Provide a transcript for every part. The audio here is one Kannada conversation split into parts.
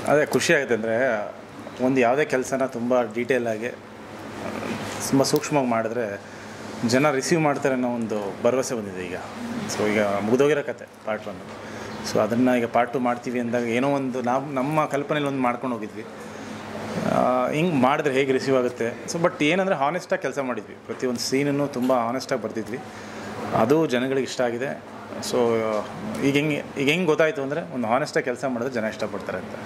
ಅದೇ ಖುಷಿ ಆಗುತ್ತೆ ಅಂದರೆ ಒಂದು ಯಾವುದೇ ಕೆಲಸನ ತುಂಬ ಡೀಟೇಲ್ ಆಗಿ ತುಂಬ ಸೂಕ್ಷ್ಮವಾಗಿ ಮಾಡಿದ್ರೆ ಜನ ರಿಸೀವ್ ಮಾಡ್ತಾರೆ ಅನ್ನೋ ಒಂದು ಭರವಸೆ ಬಂದಿದೆ ಈಗ ಸೊ ಈಗ ಮುಗಿದೋಗಿರೋ ಕತೆ ಪಾರ್ಟ್ ಒನ್ ಸೊ ಅದನ್ನು ಈಗ ಪಾರ್ಟ್ ಟು ಮಾಡ್ತೀವಿ ಅಂದಾಗ ಏನೋ ಒಂದು ನಾವು ನಮ್ಮ ಕಲ್ಪನೆಯಲ್ಲಿ ಒಂದು ಮಾಡ್ಕೊಂಡು ಹೋಗಿದ್ವಿ ಹಿಂಗೆ ಮಾಡಿದ್ರೆ ಹೇಗೆ ರಿಸೀವ್ ಆಗುತ್ತೆ ಸೊ ಬಟ್ ಏನಂದರೆ ಹಾನೆಸ್ಟಾಗಿ ಕೆಲಸ ಮಾಡಿದ್ವಿ ಪ್ರತಿಯೊಂದು ಸೀನನ್ನು ತುಂಬ ಹಾನೆಸ್ಟಾಗಿ ಬರ್ತಿದ್ವಿ ಅದು ಜನಗಳಿಗೆ ಇಷ್ಟ ಆಗಿದೆ ಸೊ ಈಗ ಹೆಂಗೆ ಈಗ ಹೆಂಗೆ ಗೊತ್ತಾಯಿತು ಅಂದರೆ ಒಂದು ಹಾನೆಸ್ಟಾಗಿ ಕೆಲಸ ಮಾಡಿದ್ರೆ ಜನ ಇಷ್ಟಪಡ್ತಾರೆ ಅಂತ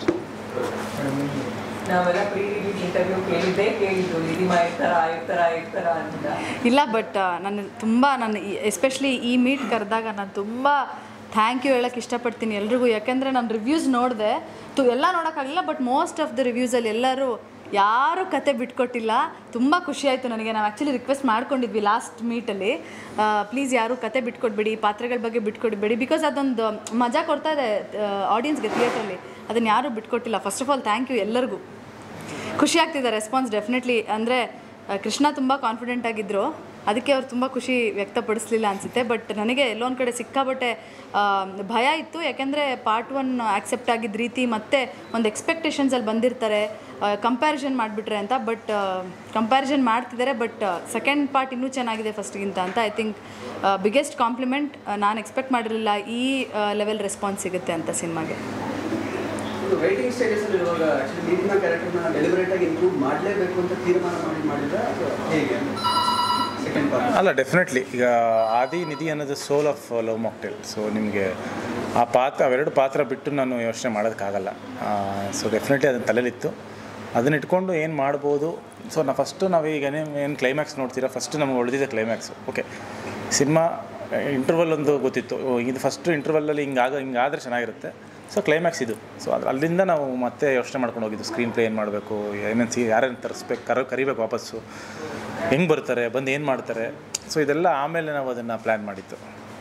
ನಾವೆಲ್ಲ ಪ್ರೀ ರಿಲೀಸ್ ಇಂಟರ್ವ್ಯೂ ಕೇಳಿದ್ದೇ ಕೇಳಿದ್ದು ನಿಧಿಮ ಇರ್ತಾರ ಇರ್ತಾರ ಇರ್ತಾರ ಅಂತ ಇಲ್ಲ ಬಟ್ ನಾನು ತುಂಬ ನಾನು ಎಸ್ಪೆಷಲಿ ಈ ಮೀಟ್ ಕರೆದಾಗ ನಾನು ತುಂಬ ಥ್ಯಾಂಕ್ ಯು ಹೇಳೋಕ್ಕೆ ಇಷ್ಟಪಡ್ತೀನಿ ಎಲ್ರಿಗೂ ಯಾಕೆಂದರೆ ನಾನು ರಿವ್ಯೂಸ್ ನೋಡಿದೆ ತು ಎಲ್ಲ ನೋಡೋಕ್ಕಾಗಲಿಲ್ಲ ಬಟ್ ಮೋಸ್ಟ್ ಆಫ್ ದ ರಿವ್ಯೂಸಲ್ಲಿ ಎಲ್ಲರೂ ಯಾರೂ ಕತೆ ಬಿಟ್ಕೊಟ್ಟಿಲ್ಲ ತುಂಬ ಖುಷಿ ಆಯಿತು ನನಗೆ ನಾವು ಆ್ಯಕ್ಚುಲಿ ರಿಕ್ವೆಸ್ಟ್ ಮಾಡ್ಕೊಂಡಿದ್ವಿ ಲಾಸ್ಟ್ ಮೀಟಲ್ಲಿ ಪ್ಲೀಸ್ ಯಾರು ಕತೆ ಬಿಟ್ಕೊಡ್ಬೇಡಿ ಪಾತ್ರಗಳ ಬಗ್ಗೆ ಬಿಟ್ಕೊಡ್ಬೇಡಿ ಬಿಕಾಸ್ ಅದೊಂದು ಮಜಾ ಕೊಡ್ತಾ ಇದೆ ಆಡಿಯನ್ಸ್ಗೆ ಥಿಯೇಟ್ರಲ್ಲಿ ಅದನ್ನು ಯಾರೂ ಬಿಟ್ಕೊಟ್ಟಿಲ್ಲ first of all thank you ಎಲ್ಲರಿಗೂ ಖುಷಿ ಆಗ್ತಿದೆ ರೆಸ್ಪಾನ್ಸ್ ಡೆಫಿನೆಟ್ಲಿ ಅಂದರೆ ಕೃಷ್ಣ ತುಂಬ ಕಾನ್ಫಿಡೆಂಟ್ ಆಗಿದ್ದರು ಅದಕ್ಕೆ ಅವ್ರು ತುಂಬ ಖುಷಿ ವ್ಯಕ್ತಪಡಿಸ್ಲಿಲ್ಲ ಅನಿಸುತ್ತೆ ಬಟ್ ನನಗೆ ಎಲ್ಲೊಂದು ಕಡೆ ಸಿಕ್ಕಾಬಟ್ಟೆ ಆ, ಭಯ ಇತ್ತು ಯಾಕೆಂದರೆ ಪಾರ್ಟ್ ಒನ್ ಆಕ್ಸೆಪ್ಟ್ ಆಗಿದ್ದ ರೀತಿ ಮತ್ತು ಒಂದು ಎಕ್ಸ್ಪೆಕ್ಟೇಷನ್ಸಲ್ಲಿ ಬಂದಿರ್ತಾರೆ ಕಂಪ್ಯಾರಿಸನ್ ಮಾಡಿಬಿಟ್ರೆ ಅಂತ ಬಟ್ ಕಂಪ್ಯಾರಿಸನ್ ಮಾಡ್ತಿದ್ದಾರೆ ಬಟ್ ಸೆಕೆಂಡ್ ಪಾರ್ಟ್ ಇನ್ನೂ ಚೆನ್ನಾಗಿದೆ ಫಸ್ಟ್ಗಿಂತ ಅಂತ ಐ ಥಿಂಕ್ ಬಿಗ್ಗೆಸ್ಟ್ ಕಾಂಪ್ಲಿಮೆಂಟ್ ನಾನು ಎಕ್ಸ್ಪೆಕ್ಟ್ ಮಾಡಿರಲಿಲ್ಲ ಈ ಲೆವೆಲ್ ರೆಸ್ಪಾನ್ಸ್ ಸಿಗುತ್ತೆ ಅಂತ ಸಿನಿಮಾಗೆ ರೈಟಿಂಗ್ ಸ್ಟೇಜಸ್ ಅಲ್ಲಿ ಇರುವಾಗ ಆಕ್ಚುಲಿ ನೀರಿನ ಕ್ಯಾರೆಕ್ಟರ್ನ ಡೆಲಿಬರೇಟ್ ಆಗಿ ಇಂಪ್ರೂವ್ ಮಾಡಲೇಬೇಕು ಅಂತ ತೀರ್ಮಾನ ಮಾಡಿ ಮಾಡಿದ್ರ ಅಥವಾ ಹೇಗೆ ಸೆಕೆಂಡ್ ಪಾರ್ಟ್ ಅಲ್ಲ ಡೆಫಿನೆಟ್ಲಿ ಈಗ ಆದಿ ನಿಧಿ ಅನ್ನೋದು soul of Love Mocktail so ನಿಮಗೆ ಆ ಪಾತ್ರ ಅವೆರಡು ಪಾತ್ರ ಬಿಟ್ಟು ನಾನು ಯೋಚನೆ ಮಾಡೋದಕ್ಕಾಗಲ್ಲ ಸೊ ಡೆಫಿನೆಟ್ಲಿ ಅದನ್ನು ತಲೆಲಿತ್ತು ಅದನ್ನ ಇಟ್ಕೊಂಡು ಏನು ಮಾಡ್ಬೋದು ಸೊ ನಾವು ಫಸ್ಟು ನಾವು ಈಗ ಏನು ಕ್ಲೈಮ್ಯಾಕ್ಸ್ ನೋಡ್ತೀರಾ ಫಸ್ಟ್ ನಮ್ಗೆ ಉಳಿದಿದೆ ಕ್ಲೈಮ್ಯಾಕ್ಸು ಓಕೆ ಸಿನಿಮಾ ಇಂಟರ್ವಲ್ ಒಂದು ಗೊತ್ತಿತ್ತು ಓ, ಇದು ಫಸ್ಟು ಇಂಟರ್ವಲ್ಲಲ್ಲಿ ಹಿಂಗಾಗ ಹಿಂಗಾದ್ರೆ ಚೆನ್ನಾಗಿರುತ್ತೆ ಸೊ ಕ್ಲೈಮ್ಯಾಕ್ಸ್ ಇದು ಸೊ ಅದು ಅಲ್ಲಿಂದ ನಾವು ಮತ್ತೆ ಯೋಚನೆ ಮಾಡ್ಕೊಂಡು ಹೋಗಿದ್ದು ಸ್ಕ್ರೀನ್ ಪ್ಲೇ ಏನು ಮಾಡಬೇಕು ಏನೇನು ಸಿ ಯಾರೇನು ತರಿಸ್ಬೇಕು ಕರ ಕರಿಬೇಕು ವಾಪಸ್ಸು ಹೆಂಗೆ ಬರ್ತಾರೆ ಬಂದು ಏನು ಮಾಡ್ತಾರೆ ಸೊ ಇದೆಲ್ಲ ಆಮೇಲೆ ನಾವು ಅದನ್ನು ಪ್ಲ್ಯಾನ್ ಮಾಡಿದ್ದು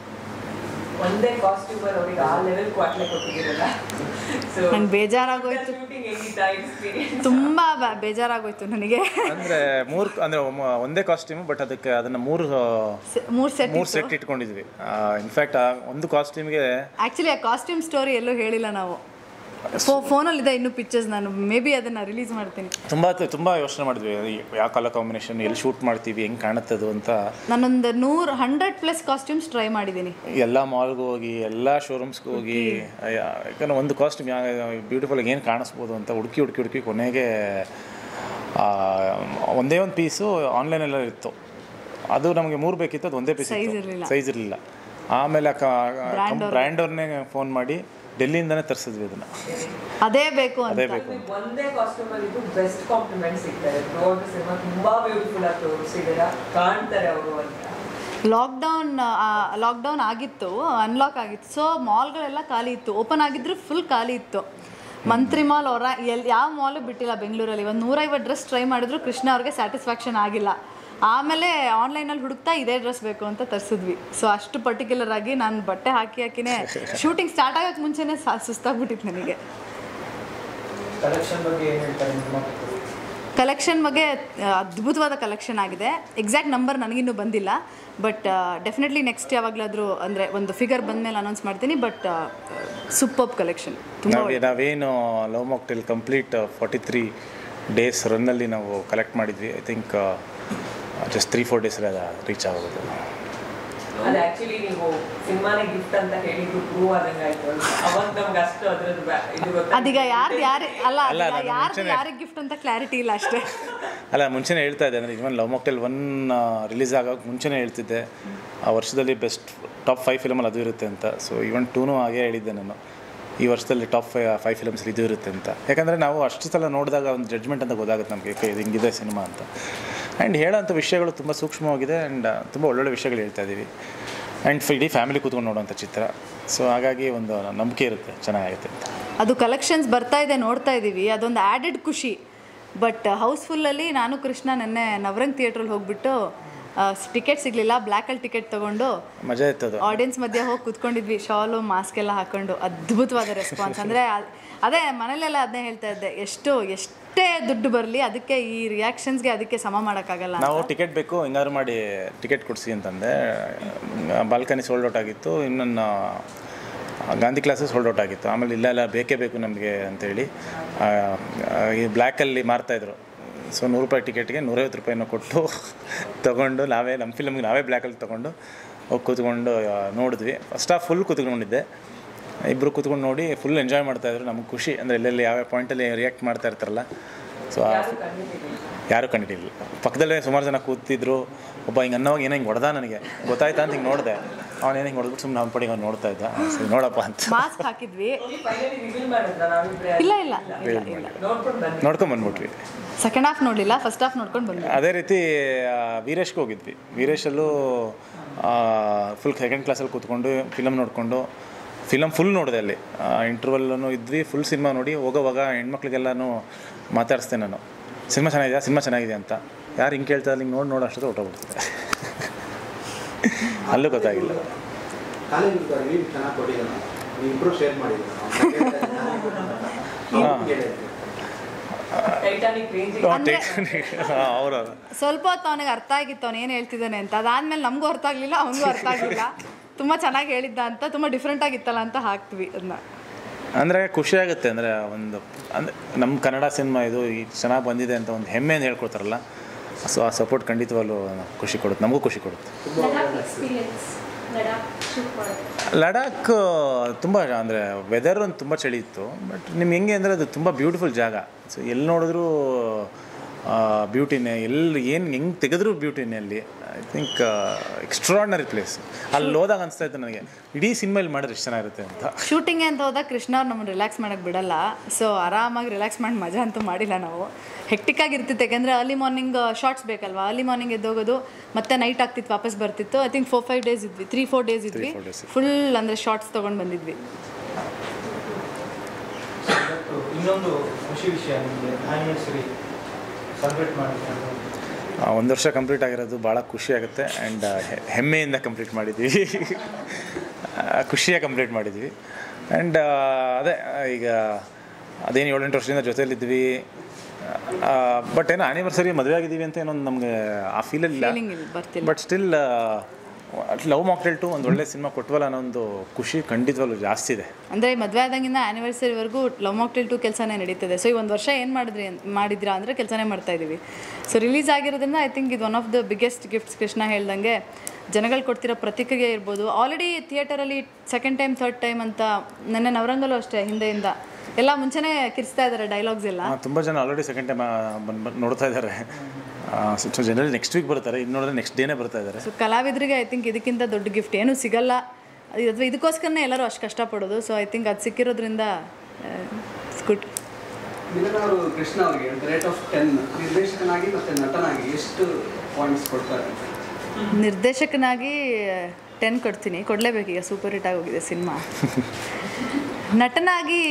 ಒಂದೇ ಕಾಸ್ಟ್ಯೂಮರ್ ಅವ್ರಿಗೆ ಆ ಲೆವೆಲ್ ಕ್ವಾಟ್ಲೆ ಕೊಟ್ಟಿದ್ದೀರಲ್ಲ ಸೊ ನಂಗೆ ಬೇಜಾರಾಗೋಯ್ತು ಶೂಟಿಂಗ್ ಹೆಂಗಿತ್ತ ಎಕ್ಸ್ಪೀರಿಯನ್ಸ್ ತುಂಬ ಬ- ಬೇಜಾರಾಗೋಯ್ತು ನನಗೆ ಅಂದರೆ ಮೂರು ಅಂದರೆ ಒಂದೇ ಕಾಸ್ಟ್ಯೂಮು ಬಟ್ ಅದಕ್ಕೆ ಅದನ್ನು ಮೂರು ಮೂರು ಸೆಟ್ ಮೂರು ಸೆಟ್ ಇಟ್ಕೊಂಡಿದ್ವಿ ಇನ್ಫ್ಯಾಕ್ಟ್ ಒಂದು ಕಾಸ್ಟ್ಯೂಮ್ಗೆ ಆ್ಯಕ್ಚುಲಿ ಆ ಕಾಸ್ಟ್ಯೂಮ್ ಸ್ಟೋರಿ ಎಲ್ಲೂ ಹೇಳಿಲ್ಲ ನಾವು ಫೋ ಫೋನಲ್ಲಿದೆ ಇನ್ನೂ ಪಿಕ್ಚರ್ಸ್ ನಾನು ಮೇ ಬಿ ಅದನ್ನು ರಿಲೀಸ್ ಮಾಡ್ತೀನಿ ತುಂಬ ತುಂಬ ಯೋಚನೆ ಮಾಡಿದ್ವಿ ಯಾವ ಕಲರ್ ಕಾಂಬಿನೇಷನ್ ಎಲ್ಲಿ ಶೂಟ್ ಮಾಡ್ತೀವಿ ಹೆಂಗೆ ಕಾಣುತ್ತದು ಅಂತ ನಾನೊಂದು ನೂರು ಹಂಡ್ರೆಡ್ ಪ್ಲಸ್ ಕಾಸ್ಟ್ಯೂಮ್ಸ್ ಟ್ರೈ ಮಾಡಿದ್ದೀನಿ ಎಲ್ಲ ಮಾಲ್ಗೆ ಹೋಗಿ ಎಲ್ಲ ಶೋರೂಮ್ಸ್ಗೆ ಹೋಗಿ ಅಯ್ಯ, ಯಾಕಂದ್ರೆ ಒಂದು ಕಾಸ್ಟ್ಯೂಮ್ ಬ್ಯೂಟಿಫುಲ್ ಏನು ಕಾಣಿಸ್ಬೋದು ಅಂತ ಹುಡುಕಿ ಹುಡುಕಿ ಹುಡುಕಿ ಕೊನೆಗೆ ಆ, ಒಂದೇ ಒಂದು ಪೀಸು ಆನ್ಲೈನಲ್ಲಿ ಇತ್ತು ಅದು ನಮಗೆ ಮೂರು ಬೇಕಿತ್ತು ಅದು ಒಂದೇ ಪೀಸ್ Size ಇತ್ತು ಇರ್ಲಿಲ್ಲ. ಸೈಜ್ ಇರಲಿಲ್ಲ ಆಮೇಲೆ Brand ಅವ್ರು. ಬ್ರ್ಯಾಂಡ್ ಅವ್ರನ್ನೇ ಫೋನ್ ಮಾಡಿ ಡೆಲ್ಲಿಯಿಂದನೇ ತರಿಸಿದ್ವಿ ಅದನ್ನು ಅದೇ ಬೇಕು ಅದೇ ಅಂತ ಬೇಕು ಒಂದೇ ಕಾಸ್ಟ್ಯೂಮ್ ಅಲ್ಲಿ ಇದು ಬೆಸ್ಟ್ ಕಾಂಪ್ಲಿಮೆಂಟ್ ಸಿಗ್ತಾರೆ ಥ್ರೋಟ್ ಸಿನಿಮಾ ತುಂಬಾ ಬ್ಯೂಟಿಫುಲ್ ಆಗಿ ತೋರಿಸಿದ್ದೀರಾ ಕಾಣ್ತಾರೆ ಅವರು ಅಂತ ಲಾಕ್ಡೌನ್ ಲಾಕ್ಡೌನ್ ಆಗಿತ್ತು ಅನ್ಲಾಕ್ ಆಗಿತ್ತು ಸೊ ಮಾಲ್ಗಳೆಲ್ಲ ಖಾಲಿ ಇತ್ತು ಓಪನ್ ಆಗಿದ್ರು ಫುಲ್ ಖಾಲಿ ಇತ್ತು ಮಂತ್ರಿ ಮಾಲ್ ಹೊರ ಎಲ್ಲಿ ಯಾವ ಮಾಲು ಬಿಟ್ಟಿಲ್ಲ ಬೆಂಗಳೂರಲ್ಲಿ ಒಂದು ನೂರೈವತ್ತು ಡ್ರೆಸ್ ಟ್ರೈ ಮಾಡಿದ್ರು ಕೃಷ್ಣ ಅವ್ರಿಗೆ ಸ್ಯಾಟಿಸ್ಫ್ಯಾಕ್ಷನ್ ಆಗಿಲ್ಲ ಆಮೇಲೆ ಆನ್ಲೈನಲ್ಲಿ ಹುಡುಕ್ತಾ ಇದೇ ಡ್ರೆಸ್ ಬೇಕು ಅಂತ ತರಿಸಿದ್ವಿ ಸೊ ಅಷ್ಟು ಪರ್ಟಿಕ್ಯುಲರ್ ಆಗಿ ನಾನು ಬಟ್ಟೆ ಹಾಕಿ ಹಾಕಿನೇ ಶೂಟಿಂಗ್ ಸ್ಟಾರ್ಟ್ ಆಗೋಕ್ಕೆ ಮುಂಚೆನೇ ಸಾ- ಸುಸ್ತಾಗ್ಬಿಟ್ಟಿತ್ತು ನನಗೆ ಕಲೆಕ್ಷನ್ ಬಗ್ಗೆ ಏನು ಹೇಳ್ತಾರೆ ನಿರ್ಮಾಪಕರು ಕಲೆಕ್ಷನ್ ಬಗ್ಗೆ ಆ, ಅದ್ಭುತವಾದ ಕಲೆಕ್ಷನ್ ಆಗಿದೆ ಎಕ್ಸಾಕ್ಟ್ ನಂಬರ್ ನನಗಿನ್ನೂ ಬಂದಿಲ್ಲ ಬಟ್ ಡೆಫಿನೆಟ್ಲಿ ನೆಕ್ಸ್ಟ್ ಯಾವಾಗಲಾದರೂ ಅಂದರೆ ಒಂದು ಫಿಗರ್ ಬಂದಮೇಲೆ ಅನೌನ್ಸ್ ಮಾಡ್ತೀನಿ ಬಟ್ ಸೂಪರ್ ಕಲೆಕ್ಷನ್ ತುಂಬ ನಾವು ನಾವೇನು Love Mocktail complete forty three days ರನ್ನಲ್ಲಿ ನಾವು ಕಲೆಕ್ಟ್ ಮಾಡಿದ್ವಿ I think just three four ಡೇಸಲ್ಲಿ ಅದು ರೀಚ್ ಆಗೋದು ಅದು ಆಕ್ಚುಲಿ ನೀವು ಸಿನಿಮಾನೇ ಗಿಫ್ಟ್ ಅಂತ ಹೇಳಿದ್ರು ಪ್ರೂವ್ ಆದಂಗೆ ಆಯ್ತು ಅಂತ ಅವಾಗ ನಮ್ಗೆ ಅಷ್ಟು ಅದ್ರದ್ದು ಬ್ಯಾ- ಇದು ಗೊತ್ತಾಯ್ತು. ಅದೀಗ ಯಾರು ಯಾರು ಅಲ್ಲ ಅಲ್ಲ, ಅದೀಗ ನಾನು ಯಾರ್ದು ಮುಂಚೆನೇ- ಯಾರಿಗೆ ಗಿಫ್ಟ್ ಅಂತ ಕ್ಲಾರಿಟಿ ಇಲ್ಲ ಅಷ್ಟೇ ಅಲ್ಲ ಮುಂಚೆನೇ ಹೇಳ್ತಾ ಇದ್ದೆ ಅಂದರೆ even Love Mocktail one release ಆಗೋಕೆ ಮುಂಚೆನೇ ಹೇಳ್ತಿದ್ದೆ ಆ ವರ್ಷದಲ್ಲಿ ಬೆಸ್ಟ್ ಟಾಪ್ ಫೈವ್ ಫಿಲಮಲ್ಲಿ ಅದು ಇರುತ್ತೆ ಅಂತ ಸೊ ಇವನ್ ಟೂನು ಹಾಗೆ ಹೇಳಿದ್ದೆ ನಾನು ಈ ವರ್ಷದಲ್ಲಿ ಟಾಪ್ ಫೈ ಫೈವ್ ಫಿಲಮ್ಸ್ ಇದು ಇರುತ್ತೆ ಅಂತ ಯಾಕಂದರೆ ನಾವು ಅಷ್ಟು ಸಲ ನೋಡಿದಾಗ ಒಂದು ಜಡ್ಜ್ಮೆಂಟ್ ಅಂತ ಗೊತ್ತಾಗುತ್ತೆ ನಮಗೆ ಓಕೆ ಇದು ಹಿಂಗಿದೆ ಸಿನಿಮಾ ಅಂತ ಆ್ಯಂಡ್ ಹೇಳೋಂಥ ವಿಷಯಗಳು ತುಂಬ ಸೂಕ್ಷ್ಮವಾಗಿದೆ ಆ್ಯಂಡ್ ತುಂಬ ಒಳ್ಳೊಳ್ಳೆ ವಿಷಯಗಳು ಹೇಳ್ತಾ ಇದ್ದೀವಿ ಆ್ಯಂಡ್ ಇಡೀ ಫ್ಯಾಮಿಲಿ ಕೂತ್ಕೊಂಡು ನೋಡೋಂಥ ಚಿತ್ರ ಸೊ ಹಾಗಾಗಿ ಒಂದು ನಂಬಿಕೆ ಇರುತ್ತೆ ಚೆನ್ನಾಗಿರುತ್ತೆ ಅಂತ ಅದು ಕಲೆಕ್ಷನ್ಸ್ ಬರ್ತಾ ಇದೆ ನೋಡ್ತಾ ಇದ್ದೀವಿ ಅದೊಂದು ಆ್ಯಡೆಡ್ ಖುಷಿ ಬಟ್ ಹೌಸ್ಫುಲ್ಲಲ್ಲಿ ನಾನು ಕೃಷ್ಣ ನೆನ್ನೆ ನವರಂಗ್ ಥಿಯೇಟ್ರಲ್ಲಿ ಹೋಗ್ಬಿಟ್ಟು ಟಿಕೆಟ್ ಸಿಗಲಿಲ್ಲ ಬ್ಲ್ಯಾಕಲ್ಲಿ ಟಿಕೆಟ್ ತೊಗೊಂಡು ಮಜಾ ಇತ್ತದು ಆಡಿಯನ್ಸ್ ಮಧ್ಯೆ ಹೋಗಿ ಕೂತ್ಕೊಂಡಿದ್ವಿ ಶಾಲು ಮಾಸ್ಕ್ ಎಲ್ಲ ಹಾಕೊಂಡು ಅದ್ಭುತವಾದ ರೆಸ್ಪಾನ್ಸ್ ಅಂದರೆ ಅದೇ ಮನೇಲೆಲ್ಲ ಅದನ್ನೇ ಹೇಳ್ತಾ ಇದ್ದೆ ಎಷ್ಟು ಎಷ್ಟೇ ದುಡ್ಡು ಬರಲಿ ಅದಕ್ಕೆ ಈ ರಿಯಾಕ್ಷನ್ಸ್ಗೆ ಅದಕ್ಕೆ ಸಮ ಮಾಡೋಕ್ಕಾಗಲ್ಲ ಅಂತ. ನಾವು ಟಿಕೆಟ್ ಬೇಕು ಹಿಂಗಾದ್ರು ಮಾಡಿ ಟಿಕೆಟ್ ಕೊಡಿಸಿ ಅಂತಂದೆ ಬಾಲ್ಕನಿ ಸೋಲ್ಡ್ ಔಟ್ ಆಗಿತ್ತು ಇನ್ನೊಂದು ಗಾಂಧಿ ಕ್ಲಾಸಸ್ ಹೋಲ್ಡ್ ಔಟ್ ಆಗಿತ್ತು ಆಮೇಲೆ ಇಲ್ಲ ಇಲ್ಲ ಬೇಕೇ ಬೇಕು ನಮಗೆ ಅಂತೇಳಿ ಆ, ಆ, ಈ ಬ್ಲ್ಯಾಕಲ್ಲಿ ಮಾರ್ತಾಯಿದ್ರು ಸೊ ನೂರು ರೂಪಾಯಿ ಟಿಕೆಟ್ಗೆ ನೂರೈವತ್ತು ರೂಪಾಯಿನ ಕೊಟ್ಟು ತೊಗೊಂಡು ನಾವೇ ನಮ್ಮ ಫಿಲ್ಮ್ಗೆ ನಾವೇ ಬ್ಲ್ಯಾಕಲ್ಲಿ ತೊಗೊಂಡು ಹೋಗಿ ಕೂತ್ಕೊಂಡು ಆ, ನೋಡಿದ್ವಿ ಫಸ್ಟ್ ಹಾಫ್ ಫುಲ್ ಕೂತ್ಕೊಂಡಿದ್ದೆ ಇಬ್ಬರು ಕೂತ್ಕೊಂಡು ನೋಡಿ ಫುಲ್ ಎಂಜಾಯ್ ಮಾಡ್ತಾಯಿದ್ರು ನಮಗೆ ಖುಷಿ ಅಂದರೆ ಎಲ್ಲೆಲ್ಲಿ ಯಾವ ಪಾಯಿಂಟಲ್ಲಿ ರಿಯಾಕ್ಟ್ ಮಾಡ್ತಾ ಇರ್ತಾರಲ್ಲ ಸೊ ಯಾರು ಕಂಡಿದ್ದೀರಿ ಯಾರೂ ಕಂಡಿಡಿಲ್ಲ ಪಕ್ಕದಲ್ಲೇ ಸುಮಾರು ಜನ ಕೂತಿದ್ರು ಒಬ್ಬ ಹಿಂಗೆ ಅನ್ನೋವಾಗ ಏನೋ ಹಿಂಗೆ ಹೊಡೆದ ನನಗೆ ಗೊತ್ತಾಯ್ತಾ ಅಂತ ಹಿಂಗೆ ನೋಡಿದೆ ಅವ್ನು ಏನೋ ಹಿಂಗೆ ಹೊಡೆದ್ಬಿಟ್ಟು ಸುಮ್ಮನೆ ಅವ್ನ ಪಡಿಗೆ ಅವ್ನು ನೋಡ್ತಾ ಇದ್ದ ಸರಿ ನೋಡಪ್ಪ ಅಂತ ಮಾಸ್ಕ್ ಹಾಕಿದ್ವಿ ಫೈನಲಿ ರಿವೀಲ್ ಮಾಡಿದ್ರ ನಾವಿಬ್ರೆ ಇಲ್ಲ ಇಲ್ಲ ಇಲ್ಲ ಇಲ್ಲ ನೋಡ್ಕೊಂಡು ಬಂದ್ವಿ ನೋಡ್ಕೊಂಡು ಬಂದ್ಬಿಟ್ವಿ ಸೆಕೆಂಡ್ ಹಾಫ್ ನೋಡಲಿಲ್ಲ ಫಸ್ಟ್ ಹಾಫ್ ನೋಡ್ಕೊಂಡು ಬಂದ್ವಿ ಅದೇ ರೀತಿ ಆ, ವೀರೇಶ್ಗೆ ಹೋಗಿದ್ವಿ ವೀರೇಶಲ್ಲೂ ಫುಲ್ ಸೆಕೆಂಡ್ ಕ್ಲಾಸಲ್ಲಿ ಕೂತ್ಕೊಂಡು ಫಿಲಮ್ ನೋಡಿಕೊಂಡು ಫಿಲಮ್ ಫುಲ್ ನೋಡಿದೆ ಅಲ್ಲಿ ಇಂಟರ್ವಲ್ಲೂ ಇದ್ವಿ ಫುಲ್ ಸಿನಿಮಾ ನೋಡಿ ಹೋಗೋವಾಗ ಹೆಣ್ಮಕ್ಳಿಗೆಲ್ಲನೂ ಮಾತಾಡಿಸ್ದೆ ನಾನು ಸಿನಿಮಾ ಚೆನ್ನಾಗಿದೆ ಸಿನಿಮಾ ಚೆನ್ನಾಗಿದೆ ಅಂತ ಯಾರು ಹಿಂಗೆ ಕೇಳ್ತಾರೆ ಹಿಂಗೆ ನೋಡಿ ನೋಡೋ ಅಷ್ಟೊತ್ತು ಹೊಟ್ಟೋಗ್ಬಿಡ್ತದೆ ಅಲ್ಲೂ ಗೊತ್ತಾಗಿಲ್ಲ ಕಾಲೇಜ್ ನೀವು ಚೆನ್ನಾಗಿ ಕೊಟ್ಟಿದ್ದಾನೆ ನೀವು ಇಬ್ಬರು ಶೇರ್ ಮಾಡಿದ್ದೀರಾ ಟೈಟಾನಿಕ್ ರೇಂಜ್ ಅವರು ಸ್ವಲ್ಪ ಹೊತ್ತು ಅವನಿಗೆ ಅರ್ಥ ಆಗಿತ್ತು ಅವನು ಏನು ಹೇಳ್ತಿದ್ದಾನೆ ಅಂತ ಅದಾದ್ಮೇಲೆ ನಮಗೂ ಅರ್ಥ ಆಗಲಿಲ್ಲ ಅವನಿಗೂ ಅರ್ಥ ಆಗಲಿಲ್ಲ ತುಂಬ ಚೆನ್ನಾಗಿ ಹೇಳಿದ್ದ ಅಂತ ತುಂಬ ಡಿಫ್ರೆಂಟ್ ಆಗಿತ್ತಲ್ಲ ಅಂತ ಹಾಕ್ತೀವಿ ಅದನ್ನ ಅಂದರೆ ಖುಷಿ ಆಗುತ್ತೆ ಅಂದರೆ ಒಂದು ಅಂದರೆ ನಮ್ಮ ಕನ್ನಡ ಸಿನಿಮಾ ಇದು ಈ ಚೆನ್ನಾಗಿ ಬಂದಿದೆ ಅಂತ ಒಂದು ಹೆಮ್ಮೆಯಿಂದ ಹೇಳ್ಕೊಡ್ತಾರಲ್ಲ ಸೊ ಆ ಸಪೋರ್ಟ್ ಖಂಡಿತವಾಗ್ಲೂ ಖುಷಿ ಕೊಡುತ್ತೆ ನಮಗೂ ಖುಷಿ ಕೊಡುತ್ತೆ ಲಡಾಖ್ ಎಕ್ಸ್ಪೀರಿಯನ್ಸ್ ಲಡಾಖ್ ಶೂಟ್ ಮಾಡೋದು ಲಡಾಖ್ ತುಂಬ ಅಂದರೆ ವೆದರ್ ಒಂದು ತುಂಬ ಚಳಿ ಇತ್ತು ಬಟ್ ನಿಮ್ಗೆ ಹೆಂಗೆ ಅಂದರೆ ಅದು ತುಂಬ ಬ್ಯೂಟಿಫುಲ್ ಜಾಗ ಸೊ ಎಲ್ಲಿ ನೋಡಿದ್ರೂ ಬ್ಯೂಟಿನೇ ಎಲ್ಲಿ ಏನು ಹೆಂಗೆ ತೆಗೆದ್ರೂ ಬ್ಯೂಟಿನೇ ಅಲ್ಲಿ ಐ ಥಿಂಕ್ ಎಕ್ಸ್ಟ್ರಾರ್ಡ್ನರಿ ಪ್ಲೇಸ್ ಅಲ್ಲಿ ಹೋದಾಗ ಅನಿಸ್ತಾ ಇತ್ತು ನನಗೆ ಇಡೀ ಸಿನಿಮಾ ಇಲ್ಲಿ ಮಾಡಿದ್ರೆ ಎಷ್ಟು ಚೆನ್ನಾಗಿರುತ್ತೆ ಅಂತ ಶೂಟಿಂಗ್ ಅಂತ ಹೋದಾಗ ಕೃಷ್ಣ ಅವ್ರು ನಮ್ಮನ್ನು ರಿಲ್ಯಾಕ್ಸ್ ಮಾಡೋಕ್ಕೆ ಬಿಡಲ್ಲ ಸೊ ಆರಾಮಾಗಿ ರಿಲ್ಯಾಕ್ಸ್ ಮಾಡಿ ಮಜಾ ಅಂತೂ ಮಾಡಿಲ್ಲ ನಾವು ಹೆಕ್ಟಿಕ್ಕಾಗಿ ಇರ್ತಿತ್ತು ಯಾಕೆಂದರೆ ಅರ್ಲಿ ಮಾರ್ನಿಂಗ್ ಶಾರ್ಟ್ಸ್ ಬೇಕಲ್ವಾ ಅರ್ಲಿ ಮಾರ್ನಿಂಗ್ ಎದ್ದೋಗೋದು ಮತ್ತೆ ನೈಟ್ ಆಗ್ತಿತ್ತು ವಾಪಸ್ ಬರ್ತಿತ್ತು I think four five days ಇದ್ವಿ ತ್ರೀ ಫೋರ್ ಡೇಸ್ ಇದ್ವಿ four days ಫುಲ್ ಅಂದರೆ ಶಾರ್ಟ್ಸ್ ತೊಗೊಂಡು ಬಂದಿದ್ವಿ ಇವತ್ತು ಇನ್ನೊಂದು ಖುಷಿ ವಿಷಯ ನಿಮಗೆ ಆನಿವರ್ಸರಿ ಸೆಲೆಬ್ರೇಟ್ ಮಾಡಿದ್ರೆ ಒಂದು ವರ್ಷ ಕಂಪ್ಲೀಟ್ ಆಗಿರೋದು ಭಾಳ ಖುಷಿ ಆಗುತ್ತೆ ಆ್ಯಂಡ್ ಹೆಮ್ಮೆಯಿಂದ ಕಂಪ್ಲೀಟ್ ಮಾಡಿದ್ವಿ ಆ, ಖುಷಿಯಾಗಿ ಕಂಪ್ಲೀಟ್ ಮಾಡಿದ್ವಿ ಆ್ಯಂಡ್ ಅದೇ ಈಗ ಅದೇನು ಏಳೆಂಟು ವರ್ಷದಿಂದ ಜೊತೆಲಿದ್ವಿ ಬಟ್ ಏನೋ ಆನಿವರ್ಸರಿ ಮದುವೆ ಆಗಿದ್ದೀವಿ ಅಂತ ಏನೊಂದು ನಮಗೆ ಆ ಫೀಲಲ್ಲಿ ಫೀಲಿಂಗ್ ಇಲ್ಲಿ ಬರ್ತಿಲ್ಲ but still Love Mocktail two ಒಂದು ಒಳ್ಳೆ ಸಿನಿಮಾ ಕೊಟ್ವಲ್ಲ ಅನ್ನೋ ಒಂದು ಖುಷಿ ಖಂಡಿತವಾಗ್ಲೂ ಜಾಸ್ತಿ ಇದೆ ಅಂದರೆ ಮದುವೆ ಆದಾಗಿಂದ ಆ್ಯನಿವರ್ಸರಿವರೆಗೂ ಲವ್ ಮಾಕ್ಟೆಲ್ ಟು ಕೆಲಸನೇ ನಡೀತದೆ ಸೊ ಈ ಒಂದು ವರ್ಷ ಏನು ಮಾಡಿದ್ರಿ ಅಂತ- ಮಾಡಿದ್ರಾ ಅಂದರೆ ಕೆಲಸನೇ ಮಾಡ್ತಾ ಇದ್ದೀವಿ ಸೊ ರಿಲೀಸ್ ಆಗಿರೋದ್ರಿಂದ ಐ ಥಿಂಕ್ ಇದು one of the biggest gifts Krishna ಹೇಳ್ದಂಗೆ ಜನಗಳು ಕೊಡ್ತಿರೋ ಪ್ರತಿಕ್ರಿಯೆ ಇರ್ಬೋದು ಆಲ್ರೆಡಿ ಥಿಯೇಟರಲ್ಲಿ ಸೆಕೆಂಡ್ ಟೈಮ್ ಥರ್ಡ್ ಟೈಮ್ ಅಂತ ನೆನ್ನೆ ನವರಂಗಲ್ಲೂ ಅಷ್ಟೇ ಹಿಂದೆಯಿಂದ ಎಲ್ಲ ಮುಂಚೆನೇ ಕಿರಿಸ್ತಾ ಇದ್ದಾರೆ ಡೈಲಾಗ್ಸ್ ಎಲ್ಲ ತುಂಬ ಜನ ಆಲ್ರೆಡಿ ಸೆಕೆಂಡ್ ಟೈಮ್ ಬಂದು ನೋಡ್ತಾ ಇದ್ದಾರೆ ಸೊ ಜನರಲ್ ನೆಕ್ಸ್ಟ್ ವೀಕ್ ಬರ್ತಾರೆ ಇನ್ನು ನೋಡಿದ್ರೆ ನೆಕ್ಸ್ಟ್ ಡೇನೇ ಬರ್ತಾ ಇದ್ದಾರೆ ಸೊ ಕಲಾವಿದರಿಗೆ ಐ ಥಿಂಕ್ ಇದಕ್ಕಿಂತ ದೊಡ್ಡ ಗಿಫ್ಟ್ ಏನೂ ಸಿಗಲ್ಲ ಅಥವಾ ಇದಕ್ಕೋಸ್ಕರನೇ ಎಲ್ಲರೂ ಅಷ್ಟು ಕಷ್ಟಪಡೋದು ಸೊ ಐ ಥಿಂಕ್ ಅದು ಸಿಕ್ಕಿರೋದ್ರಿಂದ ಗುಡ್ ಮಿಲನ್ ಅವರು ಕೃಷ್ಣ ಅವರಿಗೆ ರೇಟ್ ಆಫ್ ಟೆನ್ ನಿರ್ದೇಶಕನಾಗಿ ಮತ್ತು ನಟನಾಗಿ ಎಷ್ಟು ಪಾಯಿಂಟ್ಸ್ ಕೊಡ್ತಾರೆ ನಿರ್ದೇಶಕನಾಗಿ ಟೆನ್ ಕೊಡ್ತೀನಿ ಕೊಡಲೇಬೇಕು ಈಗ ಸೂಪರ್ ಹಿಟ್ ಆಗೋಗಿದೆ ಸಿನಿಮಾ ನಟನಾಗಿ